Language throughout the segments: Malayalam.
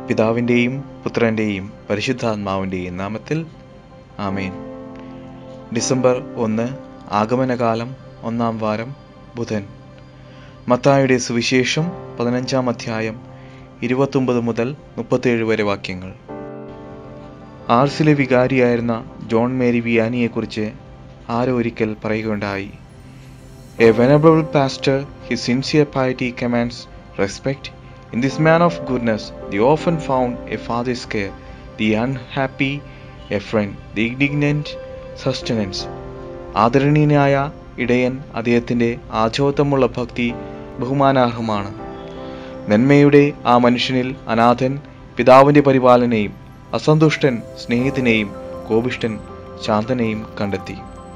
പിതാവിൻ്റെയും പുത്രൻ്റെയും പരിശുദ്ധാത്മാവിൻ്റെയും നാമത്തിൽ ആമേൻ ഡിസംബർ ഒന്ന് ആഗമനകാലം ഒന്നാം വാരം ബുധൻ മത്തായുടെ സുവിശേഷം പതിനഞ്ചാം അധ്യായം ഇരുപത്തൊമ്പത് മുതൽ മുപ്പത്തേഴ് വരെ വാക്യങ്ങൾ ആർസിലെ വികാരിയായിരുന്ന ജോൺ മേരി വിയാനിയെക്കുറിച്ച് ആരോ ഒരിക്കൽ പറയുകയുണ്ടായി a venerable pastor his sincere piety commands respect. In this man of goodness, they often found a father's care, the unhappy a friend, the indignant sustenance. ആദരണീയനായ ഇടയൻ അദ്ദേഹത്തിൻ്റെ ആചോത്തമുള്ള ഭക്തി ബഹുമാനാർഹമാണ് നന്മയുടെ ആ മനുഷ്യനിൽ അനാഥൻ പിതാവിൻ്റെ പരിപാലനയും അസന്തുഷ്ടൻ സ്നേഹിതനെയും കോപിഷ്ടൻ ശാന്തനെയും കണ്ടെത്തി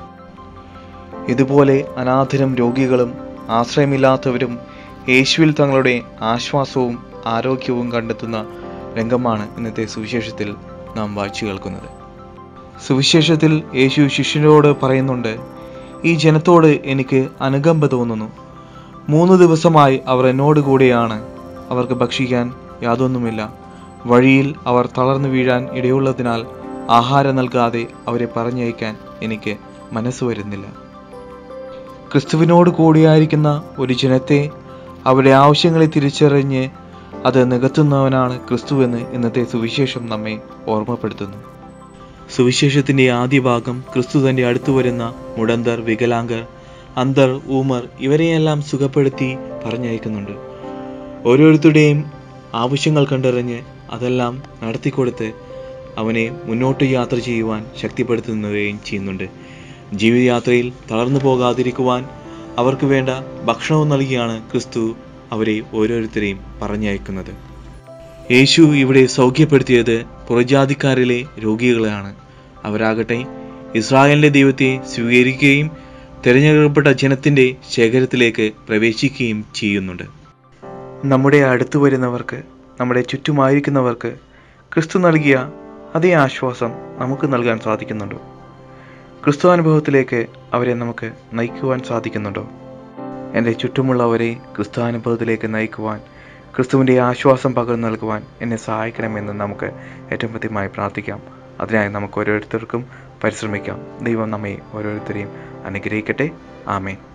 ഇതുപോലെ അനാഥരും രോഗികളും ആശ്രയമില്ലാത്തവരും യേശുവിൽ തങ്ങളുടെ ആശ്വാസവും ആരോഗ്യവും കണ്ടെത്തുന്ന രംഗമാണ് ഇന്നത്തെ സുവിശേഷത്തിൽ നാം വായിച്ചു കേൾക്കുന്നത് സുവിശേഷത്തിൽ യേശു ശിഷ്യനോട് പറയുന്നുണ്ട് ഈ ജനത്തോട് എനിക്ക് അനുകമ്പ തോന്നുന്നു മൂന്ന് ദിവസമായി അവർ എന്നോട് കൂടെയാണ് അവർക്ക് ഭക്ഷിക്കാൻ യാതൊന്നുമില്ല വഴിയിൽ അവർ തളർന്നു വീഴാൻ ഇടയുള്ളതിനാൽ ആഹാരം നൽകാതെ അവരെ പറഞ്ഞയക്കാൻ എനിക്ക് മനസ്സ് വരുന്നില്ല ക്രിസ്തുവിനോട് കൂടിയായിരിക്കുന്ന ഒരു ജനത്തെ അവരുടെ ആവശ്യങ്ങളെ തിരിച്ചറിഞ്ഞ് അത് നികത്തുന്നവനാണ് ക്രിസ്തുവെന്ന് ഇന്നത്തെ സുവിശേഷം നമ്മെ ഓർമ്മപ്പെടുത്തുന്നു സുവിശേഷത്തിന്റെ ആദ്യ ഭാഗം ക്രിസ്തു തന്റെ അടുത്തു വരുന്ന മുടന്തർ വികലാംഗർ അന്തർ ഊമർ ഇവരെയെല്ലാം സുഖപ്പെടുത്തി പറഞ്ഞയക്കുന്നുണ്ട് ഓരോരുത്തരുടെയും ആവശ്യങ്ങൾ കണ്ടറിഞ്ഞ് അതെല്ലാം നടത്തിക്കൊടുത്ത് അവനെ മുന്നോട്ട് യാത്ര ചെയ്യുവാൻ ശക്തിപ്പെടുത്തുന്നവയും ചെയ്യുന്നുണ്ട് ജീവിതയാത്രയിൽ തളർന്നു പോകാതിരിക്കുവാൻ അവർക്ക് വേണ്ട ഭക്ഷണവും നൽകിയാണ് ക്രിസ്തു അവരെ ഓരോരുത്തരെയും പറഞ്ഞയക്കുന്നത് യേശു ഇവിടെ സൗഖ്യപ്പെടുത്തിയത് പുറജാതിക്കാരിലെ രോഗികളെയാണ് അവരാകട്ടെ ഇസ്രായേലിന്റെ ദൈവത്തെ സ്വീകരിക്കുകയും തിരഞ്ഞെടുക്കപ്പെട്ട ജനത്തിന്റെ ശേഖരത്തിലേക്ക് പ്രവേശിക്കുകയും ചെയ്യുന്നുണ്ട് നമ്മുടെ അടുത്തു വരുന്നവർക്ക് നമ്മുടെ ചുറ്റുമായിരിക്കുന്നവർക്ക് ക്രിസ്തു നൽകിയ അതേ ആശ്വാസം നമുക്ക് നൽകാൻ സാധിക്കുന്നുണ്ടോ ക്രിസ്തു അനുഭവത്തിലേക്ക് അവരെ നമുക്ക് നയിക്കുവാൻ സാധിക്കുന്നുണ്ടോ എൻ്റെ ചുറ്റുമുള്ളവരെ ക്രിസ്തു അനുഭവത്തിലേക്ക് നയിക്കുവാൻ ക്രിസ്തുവിൻ്റെ ആശ്വാസം പകർന്നു നൽകുവാൻ എന്നെ സഹായിക്കണമെന്ന് നമുക്ക് ഏറ്റവും കൃത്യമായി പ്രാർത്ഥിക്കാം അതിനായി നമുക്ക് ഓരോരുത്തർക്കും പരിശ്രമിക്കാം ദൈവം നമ്മെ ഓരോരുത്തരെയും അനുഗ്രഹിക്കട്ടെ ആമേ